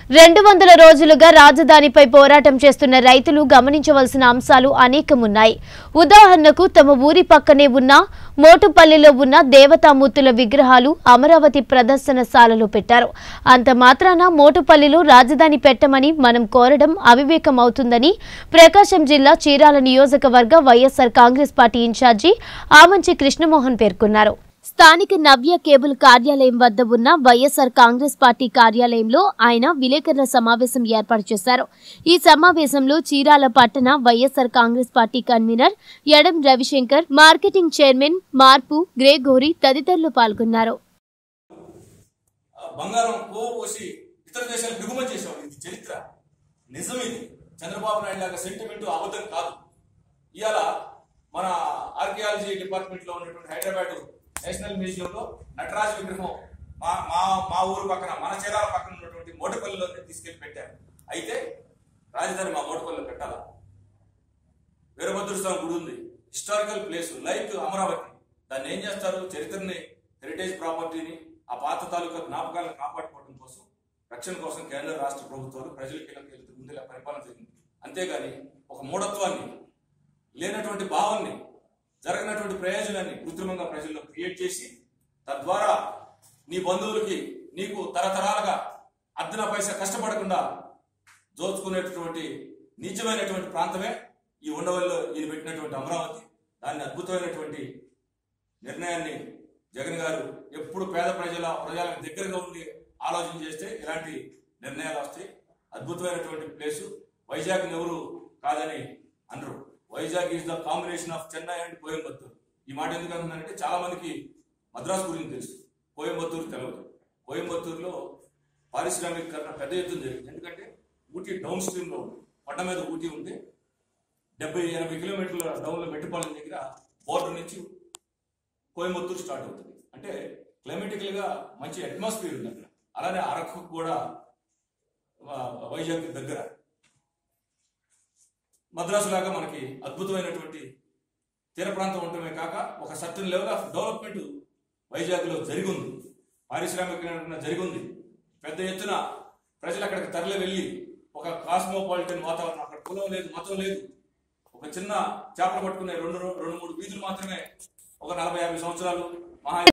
రెండు వందల రోజులుగా రాజధానిపై పోరాటం చేస్తున్న రైతులు గమనించవలసిన అంశాలు అనేకమున్నాయి ఉదాహరణకు తమ ఊరి పక్కనే ఉన్న మోటుపల్లిలో ఉన్న దేవతామూర్తుల విగ్రహాలు అమరావతి ప్రదర్శనశాలలో పెట్టారు అంత మాత్రాన మోటుపల్లిలో రాజధాని పెట్టమని మనం కోరడం అవివేకం అవుతుందని ప్రకాశం జిల్లా చీరాల నియోజకవర్గ వైఎస్సార్ కాంగ్రెస్ పార్టీ ఇన్ఛార్జి ఆమంచి కృష్ణమోహన్ పేర్కొన్నారు స్థానిక నవ్య కేబుల్ కార్యాలయం వద్ద ఉన్న వైఎస్సార్ కాంగ్రెస్ పార్టీ కార్యాలయంలో ఆయన విలేకరుల సమావేశం ఏర్పాటు చేశారు ఈ సమావేశంలో చీరాల పట్టణ వైఎస్సార్ కాంగ్రెస్ పార్టీ కన్వీనర్ ఎడం రవిశంకర్ మార్కెటింగ్ చైర్మన్ మార్పు గ్రేగోరి తదితరులు పాల్గొన్నారు ఆ బంగారం కోవ పోసి ఇతర దేశాలకు దిగుమతి చేసేవాడు ఇది చరిత్ర నిజం ఇది చంద్రబాబు నాయుడు లాగా సెంటిమెంట్ అబద్ధం కాదు ఇవాళ మన ఆర్కియాలజీ డిపార్ట్మెంట్ లో ఉన్నటువంటి హైదరాబాద్ నేషనల్ మ్యూజియం లో నటరాజ విగ్రహం మా మా మా ఊరు పక్కన మన చీరాల పక్కన ఉన్నటువంటి మోటపల్లిలో తీసుకెళ్లి పెట్టారు అయితే రాజధాని మా మోటపల్లిలో పెట్టాలా వీరభద్ర స్వామి గుడి ఉంది హిస్టారికల్ ప్లేస్ లైక్ అమరావతి దాన్ని ఏం చేస్తారు చరిత్రని హెరిటేజ్ ప్రాపర్టీని ఆ పాత తాలూకా జ్ఞాపకాలను కాపాడుకోవడం కోసం రక్షణ కోసం కేంద్ర రాష్ట్ర ప్రభుత్వాలు ప్రజలకి ఇళ్ళకి ముందుగా పరిపాలన జరిగింది అంతేగాని ఒక మూఢత్వాన్ని లేనటువంటి భావాన్ని జరగనటువంటి ప్రయోజనాన్ని కృత్రిమంగా ప్రజల్లో క్రియేట్ చేసి తద్వారా నీ బంధువులకి నీకు తరతరాలుగా అద్దన పైసా కష్టపడకుండా దోచుకునేటటువంటి నీచమైనటువంటి ప్రాంతమే ఈ ఉండవల్లో ఈయన పెట్టినటువంటి అమరావతి దాన్ని అద్భుతమైనటువంటి నిర్ణయాన్ని జగన్ గారు ఎప్పుడు పేద ప్రజల ప్రజలకు దగ్గరగా ఉండి ఆలోచన చేస్తే ఇలాంటి నిర్ణయాలు వస్తాయి అద్భుతమైనటువంటి ప్లేసు వైజాగ్ ఎవరు కాదని అనరు Vizag is the combination of Chennai and Coimbatore ఈ మాట ఎందుకు అంటున్నానంటే చాలా మందికి మద్రాసు గురించి తెలుసు కోయంబత్తూరు తెలియదు కోయంబత్తూరులో పారిశ్రామికీకరణ పెద్ద ఎత్తున జరిగింది ఎందుకంటే ఊటీ డౌన్ స్ట్రీమ్ లో ఉంది కొండ మీద ఊటీ ఉంది డెబ్బై ఎనభై కిలోమీటర్ల డౌన్ లో మెట్టుపాలెం దగ్గర బోర్డర్ నుంచి కోయంబత్తూరు స్టార్ట్ అవుతుంది అంటే క్లైమేటికల్ గా మంచి అట్మాస్ఫియర్ ఉంది అక్కడ అలానే అరకు కూడా ఆ, వైజాగ్ దగ్గర మద్రాసు లాగా మనకి అద్భుతమైనటువంటి తీర ప్రాంతం ఉండటమే కాక ఒక certain level of development Vizag లో జరిగింది పారిశ్రామిక జరిగింది పెద్ద ఎత్తున ప్రజలు అక్కడికి తరలి వెళ్ళి ఒక కాస్మోపాలిటన్ వాతావరణం అక్కడ కులం లేదు మతం లేదు ఒక చిన్న చేపలు పట్టుకునే రెండు రెండు మూడు వీధులు మాత్రమే ఒక నలభై యాభై సంవత్సరాలు మహా